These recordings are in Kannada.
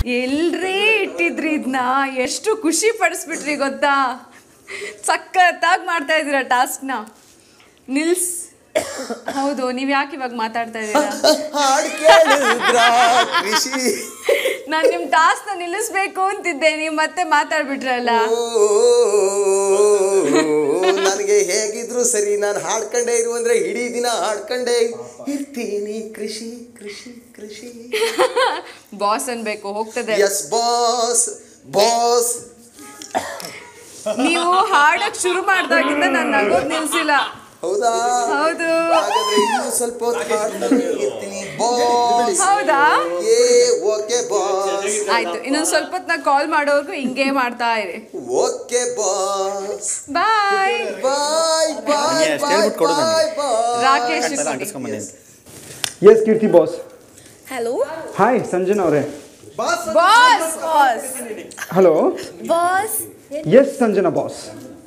ಎಲ್ರೇ ಇಟ್ಟಿದ್ರಿ ಇದನ್ನ ಎಷ್ಟು ಖುಷಿ ಪಡಿಸ್ಬಿಟ್ರಿ ಗೊತ್ತಾ ಸಖತ್ತಾಗಿ ಮಾಡ್ತಾ ಇದ್ದೀರಾ ಟಾಸ್ಕ್ನ ನಿಲ್ಸ್ ಹೌದು ನೀವು ಯಾಕೆ ಇವಾಗ ಮಾತಾಡ್ತಾ ಇದ್ದೀರಾ ಹಾಡು ಕೇಳಿದ್ರ ಕೃಷಿ ನಾನು ನಿಮ್ಮ ಟಾಸ್ಕ್ನ ನಿಲ್ಲಿಸ್ಬೇಕು ಅಂತಿದ್ದೆ ನೀವು ಮತ್ತೆ ಮಾತಾಡ್ಬಿಟ್ರಲ್ಲ ಓ, ನನಗೆ ಹೇಗಿದ್ರು ಸರಿ ನಾನು ಹಾಡ್ಕೊಂಡೇ ಇರು ಅಂದ್ರೆ ಇಡೀ ದಿನ ಹಾಡ್ಕೊಂಡೇ ಇರ್ತೀನಿ ಕೃಷಿ ಕೃಷಿ ಕೃಷಿ ಬಾಸ್ ಅನ್ಬೇಕು ಹೋಗ್ತದೆ ಎಸ್ ಬಾಸ್ ಬಾಸ್ ನೀವು ಹಾಡಕ್ ಶುರು ಮಾಡ್ದಾಗಿಂದ ನಾನು ನಗೋದ್ ನಿಲ್ಸಿಲ್ಲ ಹೌದಾ ಹೌದು ಹಾಗಾದ್ರೆ ಇನ್ನೂ ಸ್ವಲ್ಪ ಹೊತ್ತು ಹಾಡ್ತಾನೆ ಇರ್ತೀನಿ ಬಾಸ್ ಹೌದಾ ಏ ಓಕೆ ಬಾಸ್ ಆಯ್ತು ಇನ್ನೊಂದು ಸ್ವಲ್ಪ ಹೊತ್ತು ನಾ ಕಾಲ್ ಮಾಡೋರ್ಗು ಹಿಂಗೆ ಮಾಡ್ತಾ ಇರಿ ಓಕೆ ಬಾಸ್ ಬಾಯ್ ಬಾಯ್ ಬಾಯ್ ಅಷ್ಟೇ ಬಾಯ್ ಹೇಳ್ಬಿಟ್ಟು ಕೊಡು ನನಗೆ. ಬಾಯ್ ಬಾಯ್ ರಾಕೇಶ್ ಕೊಡಿ. ಅಂಟಿಸ್ಕೊಂಬಂದೆ ಅಂತ yes Keerthi boss hello hi Sanjana ಅವರೇ boss boss hello boss yes Sanjana boss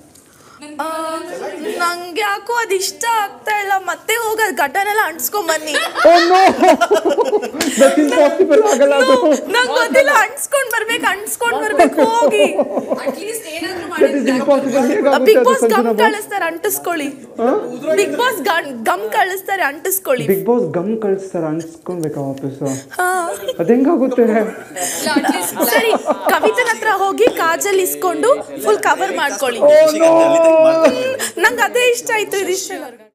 ನಂಗೆ ಯಾಕೋ ಅದು ಇಷ್ಟ ಆಗ್ತಾ ಇಲ್ಲ ಮತ್ತೆ ಹೋಗಿ ಅದು ಘಟನೆಲ್ಲ ಅಂಟಿಸ್ಕೊಂಡ್ ಬನ್ನಿ ಓ ನೋ ದಟ್ ಇಂಪಾಸಿಬಲ್ ಆಗಲ್ಲ ಅದು ನಂಗೆ ಗೊತ್ತಿಲ್ಲ ಅಂಟಿಸ್ಕೊಂಡ್ ಬರ್ಬೇಕು ಅಂಟಿಸ್ಕೊಂಡ್ ಬರ್ಬೇಕು ಹೋಗಿ ಅಟ್ಲೀಸ್ಟ್ ಏನಾದ್ರೂ ದಟ್ ಇಸ್ ಇಂಪಾಸಿಬಲ್ ಹೇಗಾಗುತ್ತೆ ಬಿಗ್ ಅದು ಬಾಸ್ ಗಮ್ ಸಂಜನಾ ಬಾಸ್ ಕಳಿಸ್ತಾರೆ ಅಂಟಿಸ್ಕೊಳ್ಳಿ ಬಿಗ್ ಬಾಸ್ ಗಮ್ ಕಳಿಸ್ತಾರೆ ಅಂಟಿಸ್ಕೊಳ್ಳಿ ಬಿಗ್ ಬಾಸ್ ಗಮ್ ಕಳಿಸ್ತಾರೆ ಅನ್ಸ್ಕೊಳ್ಬೇಕಾ ವಾಪಸ್ ಹಾ ಅದ್ ಹೆಂಗಾಗುತ್ತೆ ಸರಿ ಕವಿತನ ಹತ್ರ ಹೋಗಿ ಕಾಜಲ್ ಇಸ್ಕೊಂಡು ಫುಲ್ ಕವರ್ ಮಾಡ್ಕೊಳ್ಳಿ ಓ ನೋ ನಂಗೆ ಅದೇ ಇಷ್ಟ ಆಯ್ತು ಇದು ಇಷ್ಟ ಇಲ್ಲ.